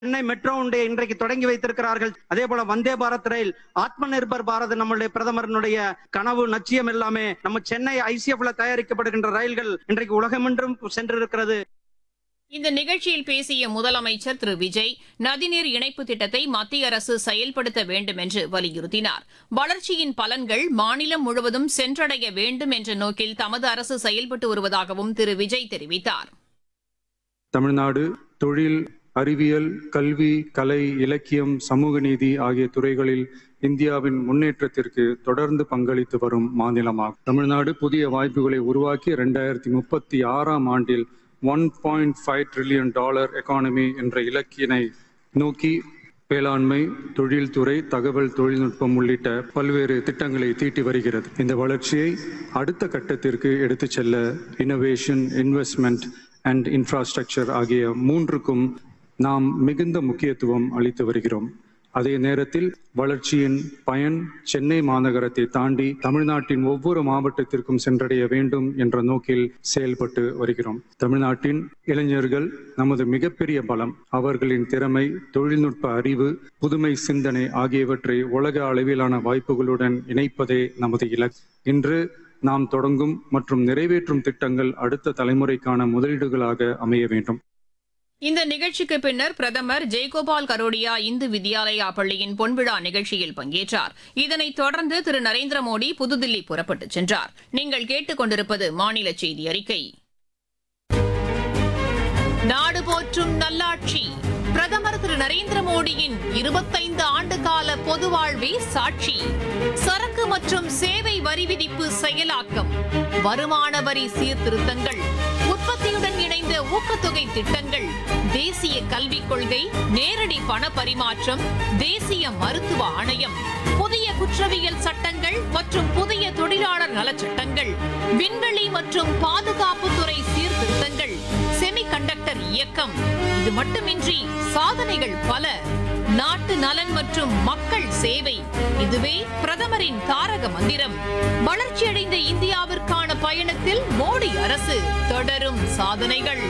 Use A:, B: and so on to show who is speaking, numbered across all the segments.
A: Chennai metro உண்டை இன்றைக்கு தொடங்கி வைத்திருக்கிறார்கள் அதே போல வந்தே பாரத் ரயில் ஆத்ம நிர்பர் பாரத் நம்மளுடைய பிரதமரனுடைய கனவு லட்சியம் எல்லாமே நம்ம சென்னை ஐசிஎஃப்ல தயாரிக்கப்படுகின்ற ரயில்கள் இன்றைக்கு உலகமென்றும் சென்றிருக்கிறது
B: இந்த நிகழ்ச்சியில் பேசிய முதலமைச்சர் திரு விஜய் நதிநீர் இணைப்பு திட்டத்தை மத்திய அரசு செயல்படுத்த வேண்டும் என்று வலியுறுத்தினார் வளர்ச்சியின் பலன்கள் மாநிலம் முழுவதும் சென்றடைய வேண்டும் என்ற நோக்கில் தமது அரசு செயல்பட்டு வருவதாகவும் திரு விஜய் தெரிவித்தார்
C: தமிழ்நாடு தொழில் அறிவியல் கல்வி கலை இலக்கியம் சமூக நீதி ஆகிய துறைகளில் இந்தியாவின் முன்னேற்றத்திற்கு தொடர்ந்து பங்களித்து வரும் மாநிலமாகும் தமிழ்நாடு புதிய வாய்ப்புகளை உருவாக்கி இரண்டாயிரத்தி முப்பத்தி ஆறாம் ஆண்டில் one point five trillion dollar economy என்ற இலக்கினை நோக்கி வேளாண்மை தொழில்துறை தகவல் தொழில்நுட்பம் உள்ளிட்ட பல்வேறு திட்டங்களை தீட்டி வருகிறது இந்த வளர்ச்சியை அடுத்த கட்டத்திற்கு எடுத்துச் செல்ல இனோவேஷன் இன்வெஸ்ட்மெண்ட் அண்ட் இன்ஃப்ராஸ்ட்ரக்சர் ஆகிய மூன்றுக்கும் நாம் மிகுந்த முக்கியத்துவம் அளித்து வருகிறோம் அதே நேரத்தில் வளர்ச்சியின் பயன் சென்னை மாநகரத்தை தாண்டி தமிழ்நாட்டின் ஒவ்வொரு மாவட்டத்திற்கும் சென்றடைய வேண்டும் என்ற நோக்கில் செயல்பட்டு வருகிறோம் தமிழ்நாட்டின் இளைஞர்கள் நமது மிகப்பெரிய பலம் அவர்களின் திறமை தொழில்நுட்ப அறிவு புதுமை சிந்தனை ஆகியவற்றை உலக அளவிலான வாய்ப்புகளுடன் இணைப்பதே நமது இலக்கு இன்று நாம் தொடங்கும் மற்றும் நிறைவேற்றும் திட்டங்கள் அடுத்த தலைமுறைக்கான முதலீடுகளாக அமைய வேண்டும்
B: இந்த நிகழ்ச்சிக்கு பின்னர் பிரதமர் ஜெயகோபால் கரோடியா இந்து வித்யாலயா பள்ளியின் பொன்விழா நிகழ்ச்சியில் பங்கேற்றார் இதனைத் தொடர்ந்து திரு நரேந்திர மோடி புதுதில்லி புறப்பட்டுச் சென்றார் நீங்கள் கேட்டுக் கொண்டிருப்பது மாநில செய்தி அறிக்கை நாடு போற்றும் நல்லாட்சி பிரதமர் திரு நரேந்திர மோடியின் இருபத்தைந்து ஆண்டு கால பொது வாழ்வே சாட்சி சரக்கு மற்றும் சேவை வரி விதிப்பு செயலாக்கம் வருமான வரி சீர்திருத்தங்கள் உற்பத்தியுடன் இணைந்த ஊக்கத்தொகை திட்டங்கள் தேசிய கல்விக் கொள்கை நேரடி பண பரிமாற்றம் தேசிய மருத்துவ ஆணையம் புதிய குற்றவியல் சட்டங்கள் மற்றும் புதிய தொழிலாளர் நலச் சட்டங்கள் விண்வெளி மற்றும் பாதுகாப்புத்துறை சீர்திருத்தங்கள் செமிகண்டக்டர் இயக்கம் இது மட்டுமின்றி சாதனைகள் பல நாட்டு நலன் மற்றும் மக்கள் சேவை இதுவே பிரதமரின் தாரக மந்திரம் வளர்ச்சியடைந்த இந்தியாவிற்கான பயணத்தில் மோடி அரசு தொடரும் சாதனைகள்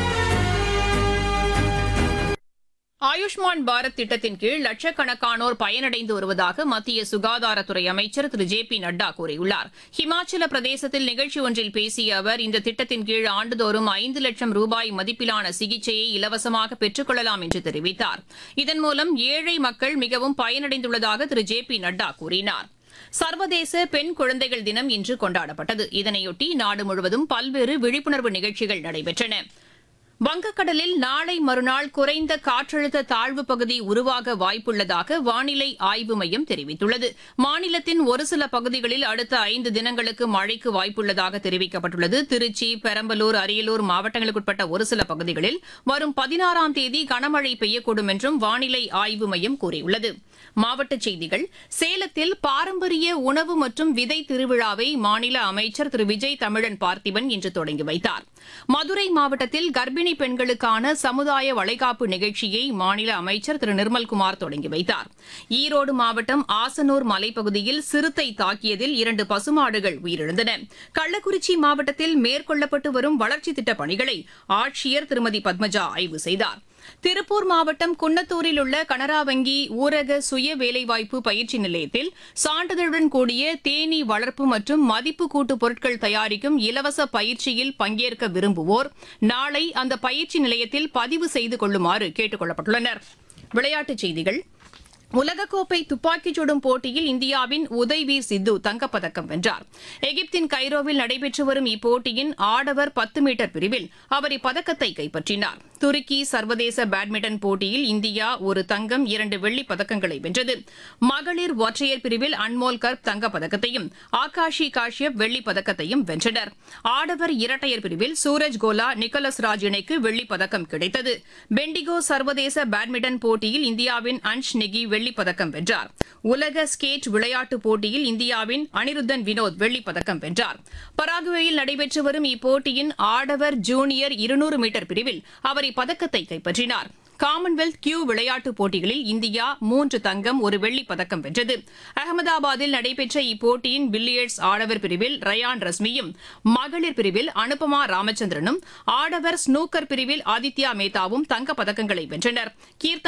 B: ஆயுஷ்மான் பாரத் திட்டத்தின் கீழ் லட்சக்கணக்கானோர் பயனடைந்து வருவதாக மத்திய சுகாதாரத்துறை அமைச்சர் திரு ஜே பி நட்டா கூறியுள்ளார் ஹிமாச்சல பிரதேசத்தில் நிகழ்ச்சி ஒன்றில் பேசிய அவர் இந்த திட்டத்தின் கீழ் ஆண்டுதோறும் ஐந்து லட்சம் ரூபாய் மதிப்பிலான சிகிச்சையை இலவசமாக பெற்றுக் கொள்ளலாம் என்று தெரிவித்தார் இதன் மூலம் ஏழை மக்கள் மிகவும் பயனடைந்துள்ளதாக திரு ஜே பி நட்டா கூறினார் சர்வதேச பெண் குழந்தைகள் தினம் இன்று கொண்டாடப்பட்டது இதனையொட்டி நாடு முழுவதும் பல்வேறு விழிப்புணர்வு நிகழ்ச்சிகள் நடைபெற்றன வங்கக்கடலில் நாளை மறுநாள் குறைந்த காற்றழுத்த தாழ்வு பகுதி உருவாக வாய்ப்புள்ளதாக வானிலை ஆய்வு மையம் தெரிவித்துள்ளது மாநிலத்தின் ஒரு சில பகுதிகளில் அடுத்த ஐந்து தினங்களுக்கு மழைக்கு வாய்ப்புள்ளதாக தெரிவிக்கப்பட்டுள்ளது திருச்சி பெரம்பலூர் அரியலூர் மாவட்டங்களுக்குட்பட்ட ஒரு சில பகுதிகளில் வரும் பதினாறாம் தேதி கனமழை பெய்யக்கூடும் என்றும் வானிலை ஆய்வு மையம் கூறியுள்ளது மாவட்டச் செய்திகள் சேலத்தில் பாரம்பரிய உணவு மற்றும் விதை திருவிழாவை மாநில அமைச்சர் திரு விஜய் தமிழன் பார்த்திபன் இன்று தொடங்கி வைத்தார் மதுரை மாவட்டத்தில் கர்ப்பிணி பெண்களுக்கான சமுதாய வளைகாப்பு நிகழ்ச்சியை மாநில அமைச்சர் திரு நிர்மல்குமார் தொடங்கி வைத்தார் ஈரோடு மாவட்டம் ஆசனூர் மலைப்பகுதியில் சிறுத்தை தாக்கியதில் இரண்டு பசுமாடுகள் உயிரிழந்தன கள்ளக்குறிச்சி மாவட்டத்தில் மேற்கொள்ளப்பட்டு வரும் வளர்ச்சித் திட்டப் பணிகளை ஆட்சியர் திருமதி பத்மஜா ஆய்வு செய்தார் திருப்பூர் மாவட்டம் குன்னத்தூரில் உள்ள கனரா வங்கி ஊரக சுய வேலைவாய்ப்பு பயிற்சி நிலையத்தில் சான்றிதழுடன் கூடிய தேனீ வளர்ப்பு மற்றும் மதிப்பு கூட்டு பொருட்கள் தயாரிக்கும் இலவச பயிற்சியில் பங்கேற்க விரும்புவோர் நாளை அந்த பயிற்சி நிலையத்தில் பதிவு செய்து கொள்ளுமாறு கேட்டுக் கொள்ளப்பட்டுள்ளனர் விளையாட்டுச் செய்திகள் உலகக்கோப்பை துப்பாக்கிச் சுடும் போட்டியில் இந்தியாவின் உதய்வீர் சித்து தங்கப்பதக்கம் வென்றார் எகிப்தின் கைரோவில் நடைபெற்று வரும் இப்போட்டியின் ஆடவர் பத்து மீட்டர் பிரிவில் அவர் இப்பதக்கத்தை கைப்பற்றினார் துருக்கி சர்வதேச பேட்மிண்டன் போட்டியில் இந்தியா ஒரு தங்கம் இரண்டு வெள்ளிப் பதக்கங்களை வென்றது மகளிர் ஒற்றையர் பிரிவில் அன்மோல் கர்ப் தங்கப்பதக்கத்தையும் ஆகாஷி காஷ்யப் வெள்ளிப் பதக்கத்தையும் வென்றனர் ஆடவர் இரட்டையர் பிரிவில் சூரஜ் கோலா நிக்கோலஸ் ராஜ் இணைக்கு வெள்ளிப் பதக்கம் கிடைத்தது பெண்டிகோ சர்வதேச பேட்மிண்டன் போட்டியில் இந்தியாவின் அன்ஷ் நெகி வெள்ளிப் பதக்கம் வென்றார் உலக ஸ்கேட் விளையாட்டுப் போட்டியில் இந்தியாவின் அனிருத்தன் வினோத் வெள்ளிப் பதக்கம் வென்றார் பராகுவேயில் நடைபெற்று வரும் இப்போட்டியின் ஆடவர் ஜூனியர் இருநூறு மீட்டர் பிரிவில் அவர் இப்பதக்கத்தை கைப்பற்றினார் காமன்வெல்த் கியூ விளையாட்டுப் போட்டிகளில் இந்தியா மூன்று தங்கம் ஒரு வெள்ளிப் பதக்கம் வென்றது அகமதாபாத்தில் நடைபெற்ற இப்போட்டியின் பில்லியர்ட்ஸ் ஆடவர் பிரிவில் ரயான் ரஸ்மியும் மகளிர் பிரிவில் அனுபமா ராமச்சந்திரனும் ஆடவர் ஸ்னூக்கர் பிரிவில் ஆதித்யா மேத்தாவும் தங்கப் பதக்கங்களை வென்றனர் கீர்த்தன்